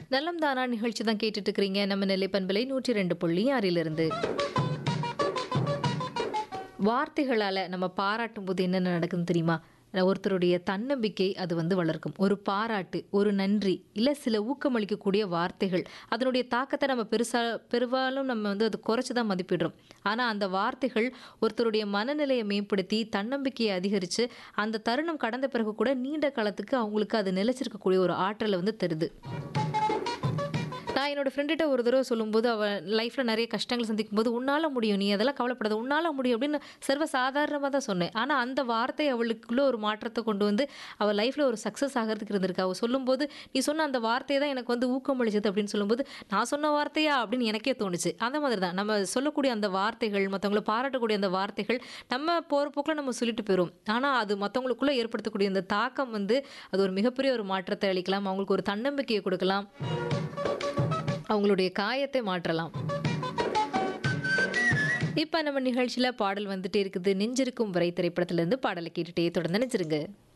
நலம் தானா நிகழ்ச்சி தான் கேட்டுட்டு இருக்கிறீங்க நம்ம நெல்லை பண்பலை நூற்றி ரெண்டு புள்ளி ஆறிலிருந்து வார்த்தைகளால் நம்ம பாராட்டும் போது என்னென்ன நடக்குதுன்னு தெரியுமா ஒருத்தருடைய தன்னம்பிக்கை அது வந்து வளர்க்கும் ஒரு பாராட்டு ஒரு நன்றி இல்லை சில ஊக்கமளிக்கக்கூடிய வார்த்தைகள் அதனுடைய தாக்கத்தை நம்ம பெருசா பெரும்பாலும் நம்ம வந்து அது குறைச்சி தான் மதிப்பிடுறோம் ஆனால் அந்த வார்த்தைகள் ஒருத்தருடைய மனநிலையை மேம்படுத்தி தன்னம்பிக்கையை அதிகரித்து அந்த தருணம் கடந்த பிறகு கூட நீண்ட காலத்துக்கு அவங்களுக்கு அது நிலைச்சிருக்கக்கூடிய ஒரு ஆற்றலை வந்து தருது நான் என்னோட ஃப்ரெண்டுகிட்ட ஒரு தடவை சொல்லும்போது அவள் லைஃப்பில் நிறைய கஷ்டங்கள் சந்திக்கும் போது உன்னால் முடியும் நீ அதெல்லாம் கவலைப்படாத உன்னால் முடியும் அப்படின்னு சர்வ சாதாரணமாக தான் சொன்னேன் ஆனால் அந்த வார்த்தை அவளுக்குள்ள ஒரு மாற்றத்தை கொண்டு வந்து அவள் லைஃப்பில் ஒரு சக்ஸஸ் ஆகிறதுக்கு இருந்திருக்கு அவள் சொல்லும்போது நீ சொன்ன அந்த வார்த்தை தான் எனக்கு வந்து ஊக்கம் அளிச்சது அப்படின்னு சொல்லும்போது நான் சொன்ன வார்த்தையா அப்படின்னு எனக்கே தோணுச்சு அந்த மாதிரி தான் நம்ம சொல்லக்கூடிய அந்த வார்த்தைகள் மற்றவங்களை பாராட்டக்கூடிய அந்த வார்த்தைகள் நம்ம போகிற போக்கில் நம்ம சொல்லிட்டு போயிடும் ஆனால் அது மற்றவங்களுக்குள்ளே ஏற்படுத்தக்கூடிய அந்த தாக்கம் வந்து அது ஒரு மிகப்பெரிய ஒரு மாற்றத்தை அளிக்கலாம் அவங்களுக்கு ஒரு தன்னம்பிக்கையை கொடுக்கலாம் அவங்களுடைய காயத்தை மாற்றலாம் இப்போ நம்ம நிகழ்ச்சியில் பாடல் வந்துட்டே இருக்குது நெஞ்சிருக்கும் வரை திரைப்படத்திலேருந்து பாடலை கேட்டுட்டே தொடர்ந்து நினைச்சிருங்க